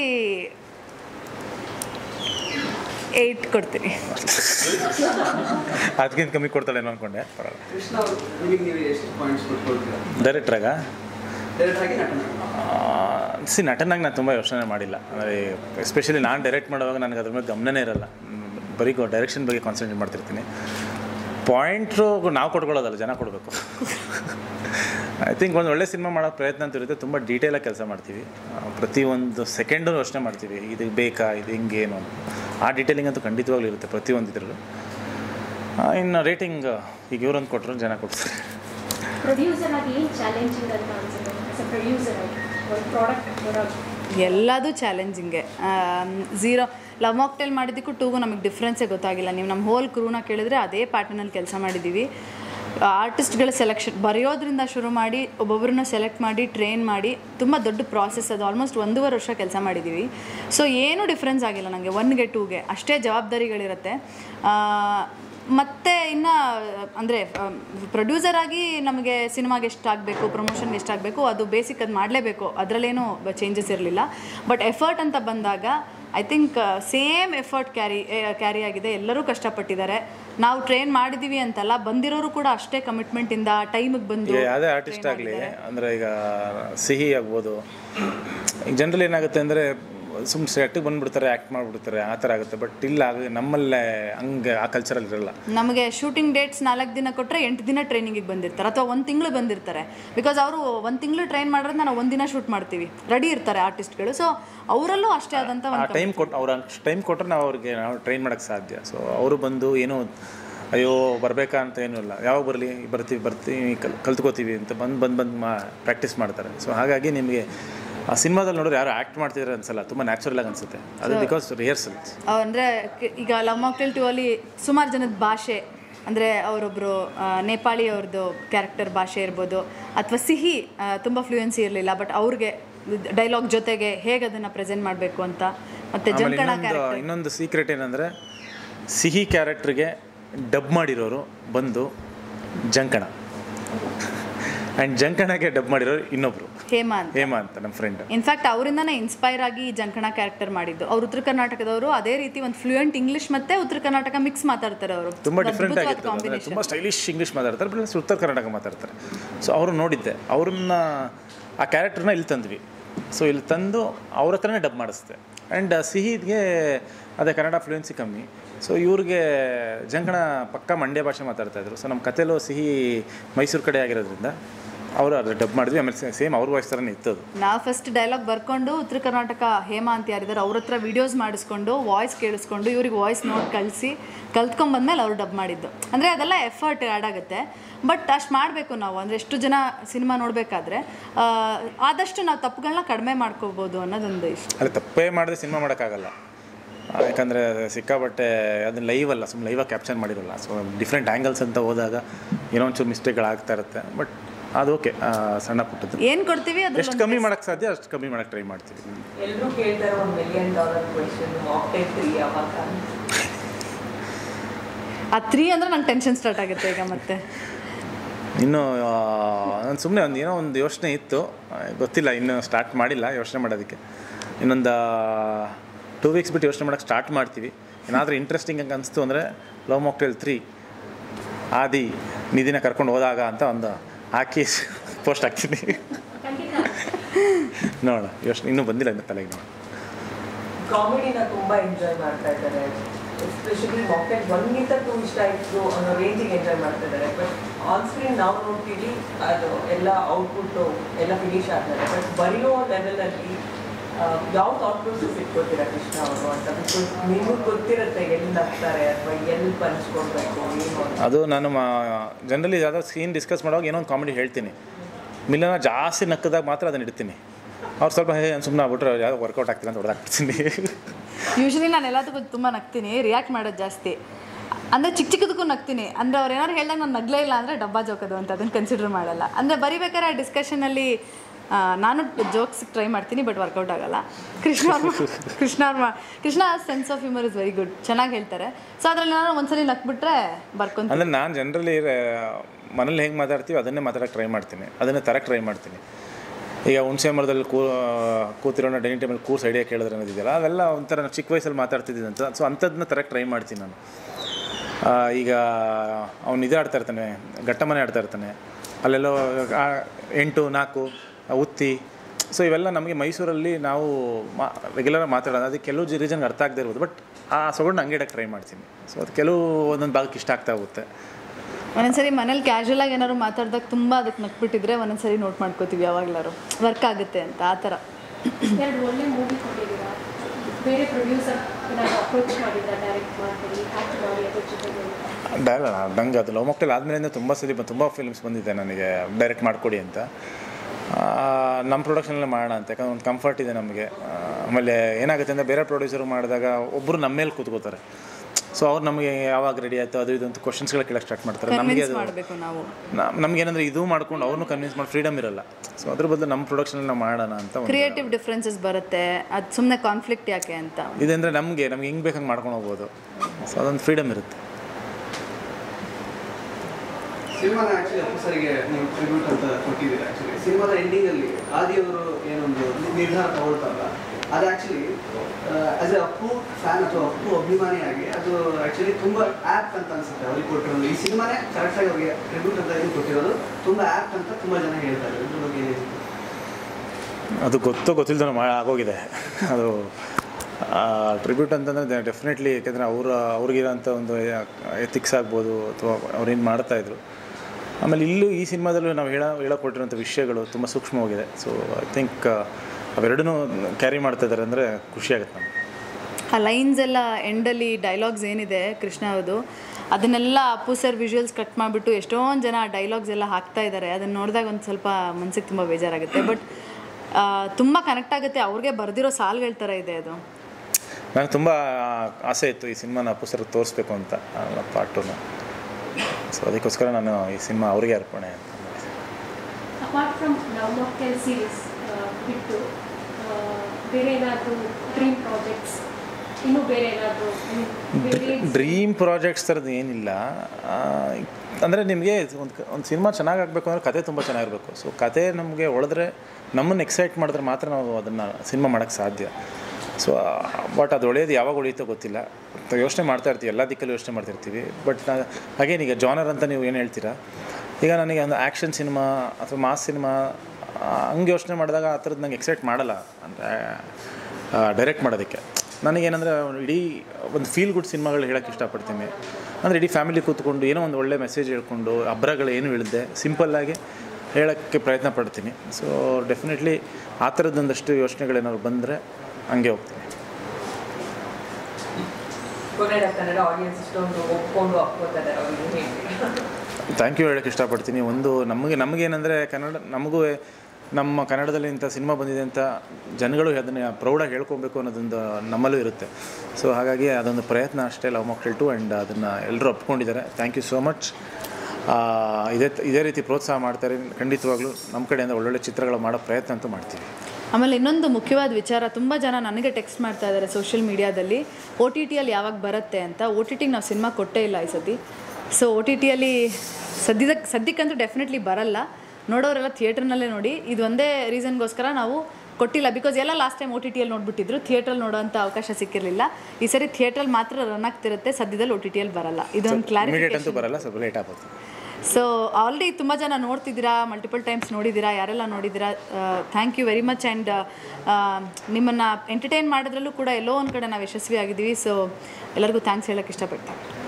ಏಯ್ಟ್ ಕೊಡ್ತೀನಿ ಅದಕ್ಕಿಂತ ಕಮ್ಮಿ ಕೊಡ್ತಾಳೇನೋ ಅಂದ್ಕೊಂಡೆ ಪರವಾಗಿಲ್ಲ ಕೃಷ್ಣ ಅವರು ನಿಮಗೆ ನೀವು ಎಷ್ಟು ಪಾಯಿಂಟ್ಸ್ ಕೊಟ್ಕೊಳ್ತೀರಾ ಡೈರೆಕ್ಟ್ರಾಗ ಡೈರೆಕ್ಟ್ ಆಗಿ ನಟನಾಗಿ ಸಿ ನಟನಾಗಿ ನಾನು ತುಂಬ ಯೋಚನೆ ಮಾಡಿಲ್ಲ ಅಂದರೆ ಎಸ್ಪೆಷಲಿ ನಾನು ಡೈರೆಕ್ಟ್ ಮಾಡುವಾಗ ನನಗೆ ಅದ್ರ ಮೇಲೆ ಗಮನನೇ ಇರಲ್ಲ ಮ್, ಬರೀ ಡೈರೆಕ್ಷನ್ ಬಗ್ಗೆ ಕಾನ್ಸಂಟ್ರೇಟ್ ಮಾಡ್ತಿರ್ತೀನಿ ಪಾಯಿಂಟ್ರು ನಾವು ಕೊಟ್ಕೊಳ್ಳೋದಲ್ಲ ಜನ ಕೊಡಬೇಕು ಐ ಥಿಂಕ್ ಒಂದು ಒಳ್ಳೆ ಸಿನಿಮಾ ಮಾಡೋ ಪ್ರಯತ್ನ ಅಂತ ಇರುತ್ತೆ ತುಂಬ ಡೀಟೇಲಾಗಿ ಕೆಲಸ ಮಾಡ್ತೀವಿ ಆ, ಪ್ರತಿಯೊಂದು ಸೆಕೆಂಡು ಯೋಚನೆ ಮಾಡ್ತೀವಿ ಇದು ಬೇಕಾ ಇದು ಹಿಂಗೇನು ಅಂತ ಆ ಡೀಟೇಲಿಂಗ್ ಅಂತೂ ಖಂಡಿತವಾಗ್ಲೂ ಇರುತ್ತೆ ಪ್ರತಿಯೊಂದು ಇದ್ರಲ್ಲೂ ಆ, ಇನ್ನು ರೇಟಿಂಗ್ ಈಗ ಇವ್ರೊಂದು ಕೊಟ್ಟರು ಜನ ಕೊಡ್ತಾರೆ ಪ್ರೊಡ್ಯೂಸರ್ ಆಗಿ ಏನು ಚಾಲೆಂಜಿಂಗ್ ಅಂತ ಅನ್ಸುತ್ತೆ ಆಸ್ ಅ ಪ್ರೊಡ್ಯೂಸರ್ ಆಗಿ ಒಂದು ಪ್ರಾಡಕ್ಟ್ ಬರೋದು ಎಲ್ಲದೂ ಚಾಲೆಂಜಿಂಗೆ ಝೀರೋ ಲವ್ ಮಾಕ್ಟೇಲ್ ಮಾಡಿದ್ದಕ್ಕೂ ಟೂಗೂ ನಮಗೆ ಡಿಫ್ರೆನ್ಸೇ ಗೊತ್ತಾಗಿಲ್ಲ ನೀವು ನಮ್ಮ ಹೋಲ್ ಕ್ರೂನ ಕೇಳಿದ್ರೆ ಅದೇ ಪ್ಯಾಟರ್ನಲ್ಲಿ ಕೆಲಸ ಮಾಡಿದ್ದೀವಿ ಆರ್ಟಿಸ್ಟ್ಗಳ ಸೆಲೆಕ್ಷನ್ ಬರೆಯೋದ್ರಿಂದ ಶುರು ಮಾಡಿ ಒಬ್ಬೊಬ್ಬರನ್ನ ಸೆಲೆಕ್ಟ್ ಮಾಡಿ ಟ್ರೈನ್ ಮಾಡಿ ತುಂಬ ದೊಡ್ಡ ಪ್ರಾಸೆಸ್ ಅದು ಆಲ್ಮೋಸ್ಟ್ ಒಂದೂವರೆ ವರ್ಷ ಕೆಲಸ ಮಾಡಿದ್ದೀವಿ ಸೊ ಏನೂ ಡಿಫ್ರೆನ್ಸ್ ಆಗಿಲ್ಲ ನನಗೆ ಒನ್ಗೆ ಟೂಗೆ ಅಷ್ಟೇ ಜವಾಬ್ದಾರಿಗಳಿರುತ್ತೆ ಆ, ಮತ್ತೆ ಇನ್ನು ಅಂದರೆ ಪ್ರೊಡ್ಯೂಸರ್ ಆಗಿ ನಮಗೆ ಸಿನಿಮಾಗೆ ಎಷ್ಟಾಗಬೇಕು ಪ್ರಮೋಷನ್ಗೆ ಎಷ್ಟಾಗಬೇಕು ಅದು ಬೇಸಿಕ್ ಅದು ಮಾಡಲೇಬೇಕು ಅದರಲ್ಲೇನೂ ಚೇಂಜಸ್ ಇರಲಿಲ್ಲ ಬಟ್ ಎಫರ್ಟ್ ಅಂತ ಬಂದಾಗ I think same effort carry carry ಆಗಿದೆ ಎಲ್ಲರೂ ಕಷ್ಟಪಟ್ಟಿದ್ದಾರೆ ನಾವು ಟ್ರೈನ್ ಮಾಡಿದ್ದೀವಿ ಅಂತಲ್ಲ ಬಂದಿರೋರು ಕೂಡ ಅಷ್ಟೇ ಕಮಿಟ್ಮೆಂಟಿಂದ ಟೈಮಿಗೆ ಬಂದು ಈಗ ಯಾವುದೇ ಆರ್ಟಿಸ್ಟ್ ಆಗಲಿ ಅಂದರೆ ಈಗ ಸಿಹಿ ಆಗ್ಬೋದು ಈಗ ಜನರಲ್ ಏನಾಗುತ್ತೆ ಅಂದರೆ ಸುಮ್ಮನೆ ಸೆಟ್ಟಿಗೆ ಬಂದುಬಿಡ್ತಾರೆ ಆ್ಯಕ್ಟ್ ಮಾಡಿಬಿಡ್ತಾರೆ ಆ ಥರ ಆಗುತ್ತೆ ಬಟ್ ಇಲ್ಲ ಆಗ ನಮ್ಮಲ್ಲೇ ಹಂಗೆ ಆ ಕಲ್ಚರಲ್ಲಿ ಇರಲ್ಲ ನಮಗೆ ಶೂಟಿಂಗ್ ಡೇಟ್ಸ್ ನಾಲ್ಕು ದಿನ ಕೊಟ್ಟರೆ ಎಂಟು ದಿನ ಟ್ರೈನಿಂಗಿಗೆ ಬಂದಿರ್ತಾರೆ ಅಥವಾ ಒಂದು ತಿಂಗಳು ಬಂದಿರ್ತಾರೆ ಬಿಕಾಸ್ ಅವರು ಒಂದು ತಿಂಗಳು ಟ್ರೈನ್ ಮಾಡೋದನ್ನ ನಾವು ಒಂದು ದಿನ ಶೂಟ್ ಮಾಡ್ತೀವಿ ರೆಡಿ ಇರ್ತಾರೆ ಆರ್ಟಿಸ್ಟ್ಗಳು ಸೊ ಅವರಲ್ಲೂ ಅಷ್ಟೇ ಆದಂಥ ಆ ಒಂದು ಟೈಮ್ ಕೊಟ್ಟು ಅವ್ರು ಅಷ್ಟು ಟೈಮ್ ಕೊಟ್ಟರೆ ನಾವು ಅವ್ರಿಗೆ ನಾವು ಟ್ರೈನ್ ಮಾಡೋಕ್ಕೆ ಸಾಧ್ಯ ಸೊ ಅವರು ಬಂದು ಏನೋ ಅಯ್ಯೋ ಬರಬೇಕಾ ಅಂತ ಏನೂ ಇಲ್ಲ ಯಾವಾಗ ಬರಲಿ ಬರ್ತೀವಿ ಬರ್ತೀವಿ ಕಲ್ ಕಲ್ತ್ಕೋತೀವಿ ಅಂತ ಬಂದು ಬಂದು ಬಂದು ಮಾ ಪ್ರಾಕ್ಟೀಸ್ ಮಾಡ್ತಾರೆ ಸೊ ಹಾಗಾಗಿ ನಿಮಗೆ ಆ ಸಿನಿಮಾದಲ್ಲಿ ನೋಡಿದ್ರೆ ಯಾರು ಆ್ಯಕ್ಟ್ ಮಾಡ್ತಿದ್ದಾರೆ ಅನ್ಸಲ್ಲ ತುಂಬ ನ್ಯಾಚುರಲ್ ಆಗಿ ಅನ್ಸುತ್ತೆ ಅದು ಬಿಕಾಸ್ ರಿಹರ್ಸಲ್ಸ್ ಅಂದರೆ ಈಗ ಲವ್ ಮಾಕ್ಟೆಲ್ ಟು ಅಲ್ಲಿ ಸುಮಾರು ಜನದ ಭಾಷೆ ಅಂದರೆ ಅವರೊಬ್ಬರು ನೇಪಾಳಿ ಅವ್ರದ್ದು ಕ್ಯಾರೆಕ್ಟರ್ ಭಾಷೆ ಇರ್ಬೋದು ಅಥವಾ ಸಿಹಿ ತುಂಬ ಫ್ಲೂಯೆನ್ಸಿ ಇರಲಿಲ್ಲ ಬಟ್ ಅವ್ರಿಗೆ ಡೈಲಾಗ್ ಜೊತೆಗೆ ಹೇಗೆ ಅದನ್ನು ಪ್ರೆಸೆಂಟ್ ಮಾಡಬೇಕು ಅಂತ ಮತ್ತು ಆಮೇಲೆ ಜಂಕಣ ಇನ್ನೊಂದು ಕ್ಯಾರೆಕ್ಟರ್ ಇನ್ನೊಂದು ಸೀಕ್ರೆಟ್ ಏನಂದರೆ ಸಿಹಿ ಕ್ಯಾರೆಕ್ಟ್ರಿಗೆ ಡಬ್ ಮಾಡಿರೋರು ಬಂದು ಜಂಕಣ ಆ್ಯಂಡ್ ಜಂಕಣಗೆ ಡಬ್ ಮಾಡಿರೋರು ಇನ್ನೊಬ್ರು ಹೇಮಾ ಅಂತ ಹೇಮಾ ಅಂತ ನಮ್ಮ ಫ್ರೆಂಡ್ ಇನ್ಫ್ಯಾಕ್ಟ್ ಅವರಿಂದನೇ ಇನ್ಸ್ಪೈರ್ ಆಗಿ ಈ ಜಂಕಣ ಕ್ಯಾರೆಕ್ಟರ್ ಮಾಡಿದ್ದು ಅವ್ರು ಉತ್ತರ ಕರ್ನಾಟಕದವರು ಅದೇ ರೀತಿ ಒಂದು ಫ್ಲೂಯೆಂಟ್ ಇಂಗ್ಲಿಷ್ ಮತ್ತೆ ಉತ್ತರ ಕರ್ನಾಟಕ ಮಿಕ್ಸ್ ಮಾತಾಡ್ತಾರೆ ಅವರು ತುಂಬ ಡಿಫ್ರೆಂಟ್ ಆಗಿತ್ತು ಅಂದರೆ ಕಾಂಬಿನೇಷನ್ ತುಂಬ ಸ್ಟೈಲಿಶ್ ಇಂಗ್ಲೀಷ್ ಮಾತಾಡ್ತಾರೆ ಪ್ಲಸ್ ಉತ್ತರ ಕರ್ನಾಟಕ ಮಾತಾಡ್ತಾರೆ ಸೊ ಅವರು ನೋಡಿದ್ದೆ ಅವ್ರನ್ನ ಆ ಕ್ಯಾರೆಕ್ಟರ್ನ ಇಲ್ಲಿ ತಂದ್ವಿ ಸೊ ಇಲ್ಲಿ ತಂದು ಅವ್ರ ಹತ್ರನೇ ಡಬ್ ಮಾಡಿಸ್ದೆ ಆ್ಯಂಡ್ ಸಿಹಿಗೆ ಅದೇ ಕನ್ನಡ ಫ್ಲೂಯೆನ್ಸಿ ಕಮ್ಮಿ ಸೊ ಇವ್ರಿಗೆ ಜಂಕಣ ಪಕ್ಕ ಮಂಡ್ಯ ಭಾಷೆ ಮಾತಾಡ್ತಾ ಇದ್ರು ಸೊ ನಮ್ಮ ಕಥೆಲೂ ಸಿಹಿ ಮೈಸೂರು ಕಡೆ ಆಗಿರೋದ್ರಿಂದ ಅವರು ಅದು ಡಬ್ ಮಾಡಿದ್ವಿ ಆಮೇಲೆ ಸೇಮ್ ಅವ್ರ ವಾಯ್ಸ್ ಥರನೇ ಇತ್ತು ಅದು ನಾವು ಫಸ್ಟ್ ಡೈಲಾಗ್ ಬರ್ಕೊಂಡು ಉತ್ತರ ಕರ್ನಾಟಕ ಹೇಮಾ ಅಂತ ಯಾರಿದ್ದಾರೆ ಅವ್ರ ಹತ್ರ ವಿಡಿಯೋಸ್ ಮಾಡಿಸ್ಕೊಂಡು ವಾಯ್ಸ್ ಕೇಳಿಸ್ಕೊಂಡು ಇವ್ರಿಗೆ ವಾಯ್ಸ್ ನೋಡಿ ಕಳಿಸಿ ಕಲ್ತ್ಕೊಂಬಂದ್ಮೇಲೆ ಅವ್ರು ಡಬ್ ಮಾಡಿದ್ದು ಅಂದರೆ ಅದೆಲ್ಲ ಎಫರ್ಟ್ ಆ್ಯಡ್ ಆಗುತ್ತೆ ಬಟ್ ಅಷ್ಟು ಮಾಡಬೇಕು ನಾವು ಅಂದರೆ ಎಷ್ಟು ಜನ ಸಿನಿಮಾ ನೋಡಬೇಕಾದ್ರೆ ಆದಷ್ಟು ನಾವು ತಪ್ಪುಗಳನ್ನ ಕಡಿಮೆ ಮಾಡ್ಕೋಬೋದು ಅನ್ನೋದೊಂದು ಇಷ್ಟ ಅಲ್ಲಿ ತಪ್ಪೇ ಮಾಡಿದ್ರೆ ಸಿನಿಮಾ ಮಾಡೋಕ್ಕಾಗಲ್ಲ ಆ, ಯಾಕಂದರೆ ಸಿಕ್ಕಾಬಟ್ಟೆ ಅದನ್ನ ಲೈವ್ ಅಲ್ಲ ಸುಮ್ಮನೆ ಲೈವಾಗಿ ಕ್ಯಾಪ್ಚರ್ ಮಾಡಿರಲ್ಲ ಸೊ ಡಿಫ್ರೆಂಟ್ ಆ್ಯಂಗಲ್ಸ್ ಅಂತ ಹೋದಾಗ ಏನೋ ಒಂಚೂರು ಮಿಸ್ಟೇಕ್ಗಳಾಗ್ತಾ ಇರುತ್ತೆ ಬಟ್ ಅದು ಓಕೆ ಸಣ್ಣ ಪುಟ್ಟದ್ದು ಏನು ಕೊಡ್ತೀವಿ ಎಷ್ಟು ಅದ್ರ ಕಮ್ಮಿ ಮಾಡೋಕ್ಕೆ ಸಾಧ್ಯ ಅಷ್ಟು ಕಮ್ಮಿ ಮಾಡೋಕ್ಕೆ ಟ್ರೈ ಮಾಡ್ತೀವಿ ಎಲ್ಲರೂ ಕೇಳ್ತಾರೆ ಒಂದು million dollar question mocktail three ಯಾವಾಗ ಆ ತ್ರೀ ಅಂದರೆ ನಂಗೆ ಟೆನ್ಷನ್ ಸ್ಟಾರ್ಟ್ ಆಗುತ್ತೆ ಈಗ ಮತ್ತೆ ಇನ್ನು ನಾನು ಸುಮ್ಮನೆ ಒಂದು ಏನೋ ಒಂದು ಯೋಚನೆ ಇತ್ತು ಆ, ಗೊತ್ತಿಲ್ಲ ಇನ್ನು ಸ್ಟಾರ್ಟ್ ಮಾಡಿಲ್ಲ ಯೋಚನೆ ಮಾಡೋದಕ್ಕೆ ಇನ್ನೊಂದು ಟೂ ವೀಕ್ಸ್ ಬಿಟ್ಟು ಯೋಚನೆ ಮಾಡೋಕ್ಕೆ ಸ್ಟಾರ್ಟ್ ಮಾಡ್ತೀವಿ ಏನಾದರೂ ಇಂಟ್ರೆಸ್ಟಿಂಗ್ ಹಂಗೆ ಅನಿಸ್ತು ಅಂದರೆ ಲವ್ ಮಾಕ್ಟೇಲ್ ತ್ರೀ ಆದಿ ನಿಧಿನ ಕರ್ಕೊಂಡು ಹೋದಾಗ ಅಂತ ಒಂದು ಹಾಕಿ ಪೋಸ್ಟ್ ಹಾಕ್ತೀನಿ ಖಂಡಿತ ನೋಡೋಣ ಯೋಚನೆ ಇನ್ನೂ ಬಂದಿಲ್ಲ ಇನ್ನು ತಲೆಗೆ ನೋಡ ಕಾಮಿಡಿನ ತುಂಬಾ ಎಂಜಾಯ್ ಮಾಡ್ತಾ ಇದ್ದಾರೆ ಎಸ್ಪೆಷಲಿ ಮಾಕೆಟ್ ಒನ್ಗಿಂತ ಟೂ ಇಷ್ಟ ಆಯಿತು ಅನ್ನೋ ರೇಂಜಿಗೆ ಎಂಜಾಯ್ ಮಾಡ್ತಾ ಇದ್ದಾರೆ ಬಟ್ ಆನ್ ಸ್ಕ್ರೀನ್ ನಾವು ನೋಡ್ತೀವಿ ಅದು ಎಲ್ಲ ಔಟ್ಪುಟ್ ಎಲ್ಲ ಫಿನಿಶ್ ಆದ್ಮೇಲೆ ಬಟ್ ಬರೆಯೋ ಲೆವೆಲಲ್ಲಿ ಯಾವ ಥಾಟ್ ಪ್ರೊಸೆಸ್ ಇಟ್ಕೊತೀರಾ ಕೃಷ್ಣ ಅವರು ಅಂತ ಬಿಕಾಸ್ ನಿಮಗೆ ಗೊತ್ತಿರುತ್ತೆ ಎಲ್ಲಿ ನಗ್ತಾರೆ ಅಥವಾ ಎಲ್ಲಿ ಪಂಚ್ಕೊಡ್ಬೇಕು ಏನು ಅಂತ ಅದು ನಾನು ಮಾ ಜನರಲಿ ಯಾವುದೋ ಸೀನ್ ಡಿಸ್ಕಸ್ ಮಾಡುವಾಗ ಏನೋ ಒಂದು ಕಾಮಿಡಿ ಹೇಳ್ತೀನಿ ಮಿಲ್ಲನ ಜಾಸ್ತಿ ನಕ್ಕದಾಗ ಮಾತ್ರ ಅದನ್ನ ಇಡ್ತೀನಿ ಅವ್ರು ಸ್ವಲ್ಪ ಹೇ ಸುಮ್ಮನೆ ಆಗ್ಬಿಟ್ರೆ ಯಾವುದೋ ವರ್ಕೌಟ್ ಆಗ್ತಿಲ್ಲ ಅಂತ ಹೊಡೆದಾಕ್ಬಿಡ್ತೀನಿ ಯೂಶ್ವಲಿ ನಾನು ಎಲ್ಲದಕ್ಕೂ ತುಂಬ ನಗ್ತೀನಿ ರಿಯಾಕ್ಟ್ ಮಾಡೋದು ಜಾಸ್ತಿ ಅಂದರೆ ಚಿಕ್ಕ ಚಿಕ್ಕದಕ್ಕೂ ನಗ್ತೀನಿ ಅಂದರೆ ಅವ್ರು ಏನಾದ್ರು ಹೇಳಿದಾಗ ನಾನು ನಗ್ಲೇ ಇಲ್ಲ ಅಂದರೆ ಡಬ್ಬಾ ಜೋಕದು ಅಂತ ಅದನ್ನು ಕನ್ಸಿಡರ್ ಮಾಡಲ್ಲ ಅಂದರೆ ಬರಿಬೇಕಾದ್ರೆ ಡಿಸ್ಕಷನಲ್ಲಿ ನಾನು ಜೋಕ್ಸ್ ಟ್ರೈ ಮಾಡ್ತೀನಿ ಬಟ್ ವರ್ಕೌಟ್ ಆಗಲ್ಲ ಕೃಷ್ಣ ಅವ್ರು ಕೃಷ್ಣ ಅವ್ರು ಮಾ- Krishna sense of humour is very good ಚೆನ್ನಾಗಿ ಹೇಳ್ತಾರೆ ಸೊ ಅದ್ರಲ್ಲಿ ನಾನು ಒಂದ್ಸಲಿ ನಕ್ಬಿಟ್ರೆ ಬರ್ಕೊಂತೀನಿ ಅಂದರೆ ನಾನು ಜನರಲಿ ಮನೇಲಿ ಹೆಂಗೆ ಮಾತಾಡ್ತೀವಿ ಅದನ್ನೇ ಮಾತಾಡೋಕ್ಕೆ ಟ್ರೈ ಮಾಡ್ತೀನಿ ಅದನ್ನೇ ತರಕ್ಕೆ ಟ್ರೈ ಮಾಡ್ತೀನಿ ಈಗ ಹುಣಸೆ ಮರದಲ್ಲಿ ಕೂ ಕೂತಿರೋಣ ಡೈನಿಂಗ್ ಟೇಬಲ್ ಕೂರ್ಸ್ ಐಡಿಯಾ ಕೇಳಿದ್ರೆ ಅನ್ನೋದಿದೆಯಲ್ಲ ಅವೆಲ್ಲ ಒಂಥರ ನಾನು ಚಿಕ್ಕ ವಯಸ್ಸಲ್ಲಿ ಮಾತಾಡ್ತಿದ್ದೀನಿ ಅಂತ ಸೊ ಅಂಥದ್ದನ್ನ ತರಕ್ಕೆ ಟ್ರೈ ಮಾಡ್ತೀನಿ ನಾನು ಆ, ಈಗ ಅವ್ನು ಇದು ಆಡ್ತಾ ಇರ್ತಾನೆ ಘಟ್ಟಮನೆ ಆಡ್ತಾ ಇರ್ತಾನೆ ಅಲ್ಲೆಲ್ಲೋ ಆ, ಎಂಟು ನಾಲ್ಕು ಆ, ಉತ್ತಿ ಸೊ ಇವೆಲ್ಲ ನಮಗೆ ಮೈಸೂರಲ್ಲಿ ನಾವು ಮಾ ರೆಗ್ಯುಲರ್ ಮಾತಾಡೋದು ಅದಕ್ಕೆ ಕೆಲವು ರೀಸನ್ಗೆ ಅರ್ಥ ಆಗದೆ ಇರ್ಬೋದು ಬಟ್ ಆ ಸೊಗಡನ್ನ ಹಂಗೆ ಇಡಕ್ಕೆ ಟ್ರೈ ಮಾಡ್ತೀನಿ ಸೊ ಅದು ಕೆಲವು ಒಂದೊಂದು ಭಾಗಕ್ಕೆ ಇಷ್ಟ ಆಗ್ತಾ ಹೋಗುತ್ತೆ ಒಂದೊಂದ್ಸರಿ ಮನೇಲಿ ಕ್ಯಾಶುವಲ್ ಆಗಿ ಏನಾದ್ರು ಮಾತಾಡ್ದಾಗ ತುಂಬ ಅದಕ್ಕೆ ನಕ್ಬಿಟ್ಟಿದ್ರೆ ಒಂದೊಂದ್ಸರಿ ನೋಟ್ ಮಾಡ್ಕೋತೀವಿ ಯಾವಾಗ್ಲಾರು ವರ್ಕ್ ಆಗುತ್ತೆ ಅಂತ ಆ ಥರ ಎರಡು ಒಳ್ಳೆ ಮೂವಿ ಕೊಟ್ಟಿದ್ದೀರಾ ಬೇರೆ ಪ್ರೊಡ್ಯೂಸರ್ ಏನಾದ್ರು ಅಪ್ರೋಚ್ ಮಾಡಿದ್ರ ಡೈರೆಕ್ಟ್ ಮಾಡ್ತೀರಿ ಆ್ಯಕ್ಟ್ ಮಾಡಿ ಅದ್ರ ಜೊತೆಗೆ ಡೈಲ ನಂಗೆ ಅದು ಲವ್ ಮೊಕ್ಟೇಲ್ ಆದಮೇಲೆ ತುಂಬ ಸರಿ ತುಂಬ ಫಿಲ್ಮ್ಸ್ ಬಂದಿದೆ ನನಗೆ ಡೈರೆಕ್ಟ್ ಮಾಡಿಕೊಡಿ ಅಂತ ಆ, ನಮ್ಮ ಪ್ರೊಡಕ್ಷನಲ್ಲೇ ಮಾಡೋಣ ಅಂತ ಯಾಕಂದ್ರೆ ಒಂದು ಕಂಫರ್ಟ್ ಇದೆ ನಮಗೆ ಆ, ಆಮೇಲೆ ಏನಾಗುತ್ತೆ ಅಂದರೆ ಬೇರೆ ಪ್ರೊಡ್ಯೂಸರ್ ಮಾಡಿದಾಗ ಒಬ್ಬರು ನಮ್ಮ ಮೇಲೆ ಕೂತ್ಕೋತಾರೆ ಸೊ ಅವ್ರು ನಮಗೆ ಯಾವಾಗ ರೆಡಿ ಆಯಿತು ಅದು ಇದು ಅಂತ ಕ್ವಶನ್ಸ್ಗಳ ಕೇಳಕ್ಕೆ ಸ್ಟಾರ್ಟ್ ಮಾಡ್ತಾರೆ ನಮಗೆ ಕನ್ವಿನ್ಸ್ ಅದು ಮಾಡಬೇಕು ನಾವು ನಮಗೇನಂದ್ರೆ ಇದು ಮಾಡ್ಕೊಂಡು ಅವ್ರನ್ನೂ ಕನ್ವಿನ್ಸ್ ಮಾಡಿ ಫ್ರೀಡಮ್ ಇರಲ್ಲ ಸೊ ಅದ್ರ ಬದಲು ನಮ್ಮ ಪ್ರೊಡಕ್ಷನಲ್ಲಿ ನಾವು ಮಾಡೋಣ ಅಂತ ಒಂದು ಕ್ರಿಯೇಟಿವ್ ಡಿಫ್ರೆನ್ಸಸ್ ಬರುತ್ತೆ ಅದು ಸುಮ್ಮನೆ ಕಾನ್ಫ್ಲಿಕ್ಟ್ ಯಾಕೆ ಅಂತ ಇದಂದರೆ ನಮಗೆ ನಮ್ಗೆ ಹೆಂಗೆ ಬೇಕಂಗೆ ಮಾಡ್ಕೊಂಡು ಹೋಗ್ಬೋದು ಸೊ ಅದೊಂದು ಫ್ರೀಡಮ್ ಇರುತ್ತೆ ಸಿನಿಮಾನ ಆಕ್ಚುಲಿ ಅಪ್ಪಸರಿಗೆ ನೀವು ಟ್ರಿಬ್ಯೂಟ್ ಅಂತ ಕೊಟ್ಟಿದ್ದೀರಿ ಆಕ್ಚುಲಿ ಸಿನಿಮಾದ ಎಂಡಿಂಗ್ ಅಲ್ಲಿ ಆದಿಯವರು ಏನೊಂದು ನಿರ್ಧಾರ ತಗೊಳ್ತಾರಲ್ಲ ಅದು actually as a Appu fan ಅಥವಾ ಅಪ್ಪು ಅಭಿಮಾನಿಯಾಗಿ ಅದು ಆಕ್ಚುಲಿ ತುಂಬಾ ಆ್ಯಪ್ ಅಂತ ಅನ್ಸುತ್ತೆ ಅವ್ರಿಗೆ ಕೊಟ್ಟಿರೋದು ಈ ಸಿನಿಮಾನೇ ಕರೆಕ್ಟಾಗಿ ಅವ್ರಿಗೆ ಟ್ರಿಬ್ಯೂಟ್ ಅಂತ ಏನು ಕೊಟ್ಟಿರೋದು ತುಂಬಾ ಆ್ಯಪ್ ಅಂತ ತುಂಬಾ ಜನ ಹೇಳ್ತಾರೆ ಇದ್ರ ಬಗ್ಗೆ ಏನಿದೆ ಅದು ಗೊತ್ತೋ ಗೊತ್ತಿಲ್ಲದ ಮಾ ಆಗೋಗಿದೆ ಅದು ಟ್ರಿಬ್ಯೂಟ್ ಅಂತಂದರೆ ಡೆಫಿನೆಟ್ಲಿ ಯಾಕೆಂದರೆ ಅವರ ಅವ್ರಿಗಿರೋಂಥ ಒಂದು ಎಥಿಕ್ಸ್ ಆಗ್ಬೋದು ಅಥವಾ ಅವ್ರೇನು ಮಾಡ್ತಾಯಿದ್ರು ಆಮೇಲೆ ಇಲ್ಲೂ ಈ ಸಿನಿಮಾದಲ್ಲೂ ನಾವು ಹೇಳ ಹೇಳಕೊಟ್ಟಿರೋಂಥ ವಿಷಯಗಳು ತುಂಬ ಸೂಕ್ಷ್ಮವಾಗಿದೆ ಸೊ ಐ ಥಿಂಕ್ ಅವೆರಡನ್ನೂ ಕ್ಯಾರಿ ಮಾಡ್ತಾ ಇದ್ದಾರೆ ಅಂದರೆ ಖುಷಿಯಾಗುತ್ತೆ ನಮಗೆ ಆ ಲೈನ್ಸ್ ಎಲ್ಲ ಎಂಡಲ್ಲಿ ಡೈಲಾಗ್ಸ್ ಏನಿದೆ ಕೃಷ್ಣ ಅವ್ರದ್ದು ಅದನ್ನೆಲ್ಲ ಅಪ್ಪು ಸರ್ ವಿಜುವಲ್ಸ್ ಕಟ್ ಮಾಡಿಬಿಟ್ಟು ಎಷ್ಟೊಂದು ಜನ ಡೈಲಾಗ್ಸ್ ಎಲ್ಲ ಹಾಕ್ತಾ ಇದ್ದಾರೆ ಅದನ್ನು ನೋಡಿದಾಗ ಒಂದು ಸ್ವಲ್ಪ ಮನ್ಸಿಗೆ ತುಂಬ ಬೇಜಾರಾಗುತ್ತೆ ಬಟ್ ತುಂಬ ಕನೆಕ್ಟ್ ಆಗುತ್ತೆ ಅವ್ರಿಗೆ ಬರೆದಿರೋ ಸಾಲ್ಗಳ ಥರ ಇದೆ ಅದು ನನಗೆ ತುಂಬ ಆಸೆ ಇತ್ತು ಈ ಸಿನಿಮಾನ ಪುಸ್ತಕ ತೋರಿಸ್ಬೇಕು ಅಂತ ಪಾರ್ಟುನ ಸೊ ಅದಕ್ಕೋಸ್ಕರ ನಾನು ಈ ಸಿನಿಮಾ ಅವರಿಗೆ ಅರ್ಪಣೆ ಅಂತ ಮಾಡಿದೆ. Apart from Love Mocktail series ಬಿಟ್ಟು ಆ, ಬೇರೆ ಏನಾದರೂ ಡ್ರೀಮ್ ಪ್ರಾಜೆಕ್ಟ್ಸ್ ಇನ್ನೂ ಬೇರೆ ಏನಾದರೂ ಬೇರೆ ಡ್ರೀಮ್ ಪ್ರಾಜೆಕ್ಟ್ಸ್ ಥರದ್ದು ಏನಿಲ್ಲ ಅಂದರೆ ನಿಮಗೆ ಒಂದು ಒಂದು ಸಿನಿಮಾ ಚೆನ್ನಾಗಿ ಆಗಬೇಕು ಅಂದರೆ ಕತೆ ತುಂಬ ಚೆನ್ನಾಗಿರಬೇಕು ಸೊ ಕತೆ ನಮಗೆ ಹೊಳೆದ್ರೆ ನಮ್ಮನ್ನು ಎಕ್ಸೈಟ್ ಮಾಡಿದ್ರೆ ಮಾತ್ರ ನಾವು ಅದನ್ನು ಸಿನಿಮಾ ಮಾಡೋಕ್ಕೆ ಸಾಧ್ಯ ಸೊ ಬಟ್ ಅದು ಒಳ್ಳೆಯದು ಯಾವಾಗ ಉಳಿಯುತ್ತೋ ಗೊತ್ತಿಲ್ಲ ಯೋಚನೆ ಮಾಡ್ತಾ ಇರ್ತೀವಿ ಎಲ್ಲ ದಿಕ್ಕಲ್ಲೂ ಯೋಚನೆ ಮಾಡ್ತಿರ್ತೀವಿ ಬಟ್ ಹಾಗೇನು ಈಗ ಜಾನರ್ ಅಂತ ನೀವು ಏನು ಹೇಳ್ತೀರಾ ಈಗ ನನಗೆ ಒಂದು ಆ್ಯಕ್ಷನ್ ಸಿನಿಮಾ ಅಥವಾ ಮಾಸ್ ಸಿನಿಮಾ ಹಂಗೆ ಯೋಚನೆ ಮಾಡಿದಾಗ ಆ ಥರದ್ದು ನಂಗೆ ಎಕ್ಸೈಟ್ ಮಾಡಲ್ಲ ಅಂದರೆ ಡೈರೆಕ್ಟ್ ಮಾಡೋದಕ್ಕೆ ನನಗೇನಂದರೆ ಇಡೀ ಒಂದು ಫೀಲ್ ಗುಡ್ ಸಿನಿಮಾಗಳು ಹೇಳೋಕ್ಕೆ ಇಷ್ಟಪಡ್ತೀನಿ ಅಂದರೆ ಇಡೀ ಫ್ಯಾಮಿಲಿ ಕೂತ್ಕೊಂಡು ಏನೋ ಒಂದು ಒಳ್ಳೆ ಮೆಸೇಜ್ ಹೇಳ್ಕೊಂಡು ಅಬ್ರಗಳು ಏನು ಇಳಿದೆ ಸಿಂಪಲ್ಲಾಗಿ ಹೇಳೋಕ್ಕೆ ಪ್ರಯತ್ನ ಪಡ್ತೀನಿ ಸೊ ಡೆಫಿನೆಟ್ಲಿ ಆ ಥರದ್ದೊಂದಷ್ಟು ಯೋಚನೆಗಳೇನಾದ್ರು ಬಂದರೆ ಹಂಗೆ ಹೋಗ್ತೀನಿ ಕೊನೆಯ ಕನ್ನಡ ಆಡಿಯನ್ಸ್ ಇಷ್ಟೊಂದು ಒಪ್ಕೊಂಡು ಅಪ್ಕೋತಾರೆ ಅವ್ರಿಗೆ ಹೇಳಿ ಥ್ಯಾಂಕ್ ಯು ಹೇಳೋಕ್ಕೆ ಇಷ್ಟಪಡ್ತೀನಿ ಒಂದು ನಮಗೆ ನಮಗೇನೆಂದರೆ ಕನ್ನಡ ನಮಗೂ ನಮ್ಮ ಕನ್ನಡದಲ್ಲಿ ಇಂಥ ಸಿನಿಮಾ ಬಂದಿದೆ ಅಂತ ಜನಗಳು ಅದನ್ನು ಪ್ರೌಢಾಗಿ ಹೇಳ್ಕೊಬೇಕು ಅನ್ನೋದೊಂದು ನಮ್ಮಲ್ಲೂ ಇರುತ್ತೆ ಸೊ ಹಾಗಾಗಿ ಅದೊಂದು ಪ್ರಯತ್ನ ಅಷ್ಟೇ ಲವ್ ಮಕ್ಕಳು ಟು ಆ್ಯಂಡ್ ಅದನ್ನು ಎಲ್ಲರೂ ಒಪ್ಕೊಂಡಿದ್ದಾರೆ ಥ್ಯಾಂಕ್ ಯು ಸೋ ಮಚ್ ಇದೇ ಇದೇ ರೀತಿ ಪ್ರೋತ್ಸಾಹ ಮಾಡ್ತಾರೆ ಖಂಡಿತವಾಗ್ಲೂ ನಮ್ಮ ಕಡೆಯಿಂದ ಒಳ್ಳೊಳ್ಳೆ ಚಿತ್ರಗಳು ಮಾಡೋ ಪ್ರಯತ್ನ ಅಂತೂ ಮಾಡ್ತೀವಿ ಆಮೇಲೆ ಇನ್ನೊಂದು ಮುಖ್ಯವಾದ ವಿಚಾರ ತುಂಬ ಜನ ನನಗೆ ಟೆಕ್ಸ್ಟ್ ಮಾಡ್ತಾ ಇದ್ದಾರೆ ಸೋಷಿಯಲ್ ಮೀಡಿಯಾದಲ್ಲಿ ಒ ಟಿ ಟಿಯಲ್ಲಿ ಯಾವಾಗ ಬರುತ್ತೆ ಅಂತ ಒ ಟಿ ಟಿಗೆ ನಾವು ಸಿನಿಮಾ ಕೊಟ್ಟೇ ಇಲ್ಲ ಈ ಸತಿ ಸೊ ಒ ಟಿ ಟಿಯಲ್ಲಿ ಸದ್ಯದಕ್ಕೆ ಸದ್ಯಕ್ಕಂತೂ ಡೆಫಿನೆಟ್ಲಿ ಬರಲ್ಲ ನೋಡೋರೆಲ್ಲ ಥಿಯೇಟ್ರ್ನಲ್ಲೇ ನೋಡಿ ಇದು ಒಂದೇ ರೀಸನ್ಗೋಸ್ಕರ ನಾವು ಕೊಟ್ಟಿಲ್ಲ ಬಿಕಾಸ್ ಎಲ್ಲ ಲಾಸ್ಟ್ ಟೈಮ್ ಒ ಟಿ ಟಿಯಲ್ಲಿ ನೋಡ್ಬಿಟ್ಟಿದ್ರು ಥಿಯೇಟ್ರಲ್ಲಿ ನೋಡೋಂಥ ಅವಕಾಶ ಸಿಕ್ಕಿರಲಿಲ್ಲ ಈ ಸರಿ ಥಿಯೇಟ್ರಲ್ಲಿ ಮಾತ್ರ ರನ್ ಆಗ್ತಿರುತ್ತೆ ಸದ್ಯದಲ್ಲಿ ಒ ಟಿ ಟಿಯಲ್ಲಿ ಬರಲ್ಲ ಇದೊಂದು ಇಮಿಡಿಯೇಟ್ ಅಂತೂ ಕ್ಲಾರಿಫಿಕೇಶನ್ ಬರಲ್ಲ ಸ್ವಲ್ಪ ಲೇಟ್ ಆಗುತ್ತೆ ಸೊ ಆಲ್ರೆಡಿ ತುಂಬ ಜನ ನೋಡ್ತಿದ್ದೀರಾ ಮಲ್ಟಿಪಲ್ ಟೈಮ್ಸ್ ನೋಡಿದ್ದೀರಾ ಯಾರೆಲ್ಲ ನೋಡಿದ್ದೀರಾ thank you very much and ನಿಮ್ಮನ್ನು ಎಂಟರ್ಟೈನ್ ಮಾಡೋದ್ರಲ್ಲೂ ಕೂಡ ಎಲ್ಲೋ ಒಂದು ಕಡೆ ನಾವು ಯಶಸ್ವಿ ಆಗಿದ್ದೀವಿ ಸೊ ಎಲ್ಲರಿಗೂ ಥ್ಯಾಂಕ್ಸ್ ಹೇಳೋಕ್ಕೆ ಇಷ್ಟಪಡ್ತೀನಿ